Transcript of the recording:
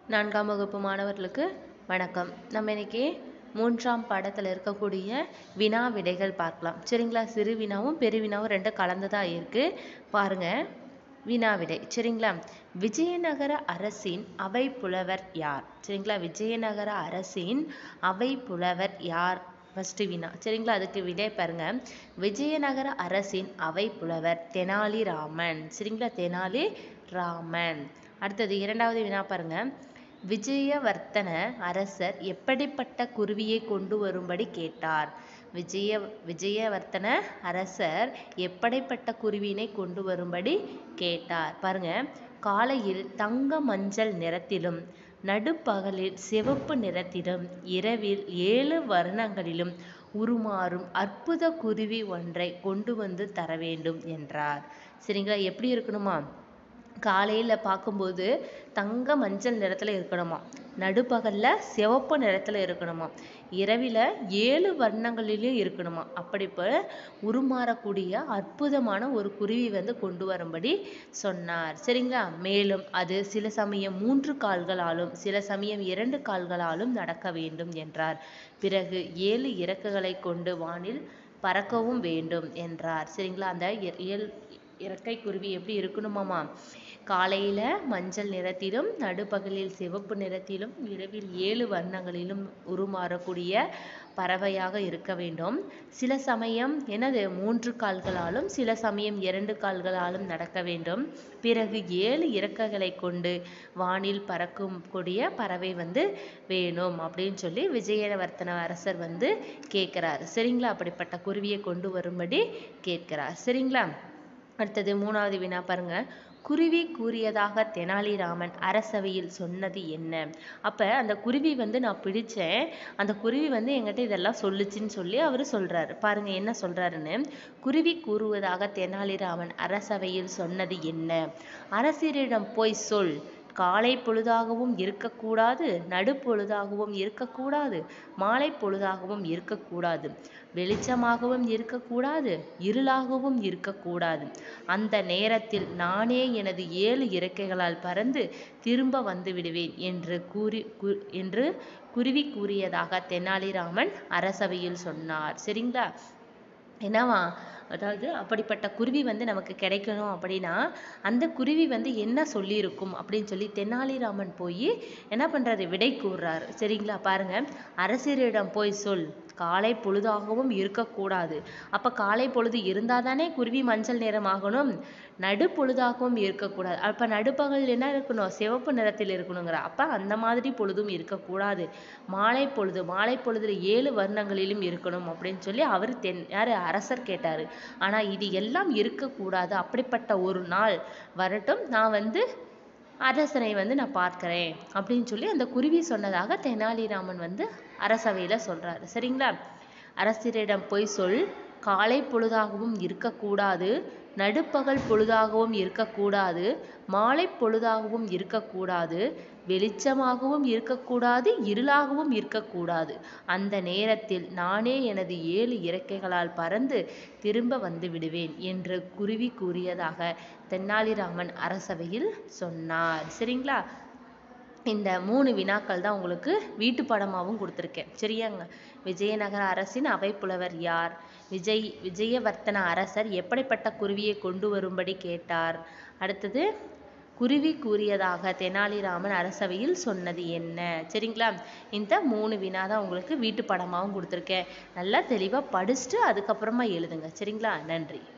நான்காம் வகுப்பு மாணவர்களுக்கு வணக்கம் நம்ம இன்னைக்கு மூன்றாம் பாடத்தில் இருக்கக்கூடிய வினா விடைகள் பார்க்கலாம் சரிங்களா சிறு வினாவும் பெரு வினாவும் ரெண்டும் கலந்துதான் இருக்கு பாருங்க வினா விடை சரிங்களா விஜயநகர அரசின் அவை புலவர் யார் சரிங்களா விஜயநகர அரசின் அவை புலவர் யார் ஃபர்ஸ்ட் வினா சரிங்களா அதுக்கு விடை பாருங்க விஜயநகர அரசின் அவை புலவர் தெனாலிராமன் சரிங்களா தெனாலி ராமன் அடுத்தது இரண்டாவது வினா பாருங்க விஜயவர்த்தன அரசர் எப்படிப்பட்ட குருவியை கொண்டு வரும்படி கேட்டார் விஜய விஜயவர்த்தன அரசர் எப்படிப்பட்ட குருவினை கொண்டு வரும்படி கேட்டார் பாருங்க காலையில் தங்க மஞ்சள் நிறத்திலும் நடுப்பகலில் சிவப்பு நிறத்திலும் இரவில் ஏழு வர்ணங்களிலும் உருமாறும் அற்புத குருவி ஒன்றை கொண்டு வந்து தர வேண்டும் என்றார் சரிங்களா எப்படி இருக்கணுமா காலையில் பார்க்கும்போது தங்க மஞ்சள் நிறத்தில் இருக்கணுமா நடுப்பகலில் சிவப்பு நிறத்தில் இருக்கணுமா இரவில் ஏழு வர்ணங்களிலும் இருக்கணுமா அப்படி இப்போ உருமாறக்கூடிய அற்புதமான ஒரு குருவி வந்து கொண்டு வரும்படி சொன்னார் சரிங்களா மேலும் அது சில சமயம் மூன்று கால்களாலும் சில சமயம் இரண்டு கால்களாலும் நடக்க வேண்டும் என்றார் பிறகு ஏழு இறக்குகளை கொண்டு வானில் பறக்கவும் வேண்டும் என்றார் சரிங்களா அந்த ஏழு இறக்கை குருவி எப்படி இருக்கணுமாமா காலையில மஞ்சள் நிறத்திலும் நடுப்பகலில் சிவப்பு நிறத்திலும் இரவில் ஏழு வண்ணங்களிலும் உருமாறக்கூடிய பறவையாக இருக்க வேண்டும் சில சமயம் எனது மூன்று கால்களாலும் சில சமயம் இரண்டு கால்களாலும் நடக்க வேண்டும் பிறகு ஏழு இறக்கைகளை கொண்டு வானில் பறக்கும் கூடிய பறவை வந்து வேணும் அப்படின்னு சொல்லி விஜயவர்த்தன அரசர் வந்து கேட்கிறார் சரிங்களா அப்படிப்பட்ட குருவியை கொண்டு வரும்படி கேட்கிறார் சரிங்களா அடுத்தது மூணாவது வினா பாருங்க குருவி கூறியதாக தெனாலிராமன் அரசவையில் சொன்னது என்ன அப்போ அந்த குருவி வந்து நான் பிடிச்சேன் அந்த குருவி வந்து என்கிட்ட இதெல்லாம் சொல்லுச்சுன்னு சொல்லி அவர் சொல்றாரு பாருங்க என்ன சொல்றாருன்னு குருவி கூறுவதாக தெனாலிராமன் அரசவையில் சொன்னது என்ன அரசரிடம் போய் சொல் காலை பொழுதாகவும் இருக்கக்கூடாது நடுப்பொழுதாகவும் இருக்கக்கூடாது மாலை பொழுதாகவும் இருக்கக்கூடாது வெளிச்சமாகவும் இருக்கக்கூடாது இருளாகவும் இருக்கக்கூடாது அந்த நேரத்தில் நானே எனது ஏழு இறக்கைகளால் பறந்து திரும்ப வந்து விடுவேன் என்று கூறி என்று குருவி கூறியதாக தெனாலிராமன் அரசவையில் சொன்னார் சரிங்களா என்னவா அதாவது அப்படிப்பட்ட குருவி வந்து நமக்கு கிடைக்கணும் அப்படின்னா அந்த குருவி வந்து என்ன சொல்லியிருக்கும் அப்படின்னு சொல்லி தெனாலிராமன் போய் என்ன பண்ணுறாரு விடை கூறுறாரு சரிங்களா பாருங்க அரசரிடம் போய் சொல் காலை பொழுதாகவும் இருக்கக்கூடாது அப்போ காலை பொழுது இருந்தால் தானே குருவி மஞ்சள் நிறம் ஆகணும் நடு பொழுதாகவும் இருக்கக்கூடாது அப்போ நடுப்பகல் என்ன இருக்கணும் சிவப்பு நிறத்தில் இருக்கணுங்கிற அப்போ அந்த மாதிரி பொழுதும் இருக்கக்கூடாது மாலை பொழுது மாலை பொழுதுல ஏழு வர்ணங்களிலும் இருக்கணும் அப்படின்னு சொல்லி அவர் தென் யார் அரசர் கேட்டார் ஆனால் இது எல்லாம் இருக்கக்கூடாது அப்படிப்பட்ட ஒரு நாள் வரட்டும் நான் வந்து அரசனை வந்து நான் பார்க்கிறேன் அப்படின்னு சொல்லி அந்த குருவி சொன்னதாக தெனாலிராமன் வந்து அரசவையில் சொல்றாரு சரிங்களா அரசரிடம் போய் சொல் காலை பொழுதாகவும் இருக்கக்கூடாது நடுப்பகல் பொழுதாகவும் இருக்கக்கூடாது மாலை பொழுதாகவும் இருக்கக்கூடாது வெளிச்சமாகவும் இருக்கக்கூடாது இருளாகவும் இருக்கக்கூடாது அந்த நேரத்தில் நானே எனது ஏழு இறக்கைகளால் பறந்து திரும்ப வந்து விடுவேன் என்று குருவி கூறியதாக தென்னாலிராமன் அரசவையில் சொன்னார் சரிங்களா இந்த மூணு வினாக்கள் தான் உங்களுக்கு வீட்டு படமாகவும் கொடுத்துருக்கேன் சரியாங்க விஜயநகர அரசின் அவைப்புலவர் யார் விஜய் விஜயவர்த்தன அரசர் எப்படிப்பட்ட குருவியை கொண்டு வரும்படி கேட்டார் அடுத்தது குருவி கூறியதாக தெனாலிராமன் அரசவையில் சொன்னது என்ன சரிங்களா இந்த மூணு வினா தான் உங்களுக்கு வீட்டு படமாகவும் கொடுத்துருக்கேன் நல்லா தெளிவாக படிச்சுட்டு அதுக்கப்புறமா எழுதுங்க சரிங்களா நன்றி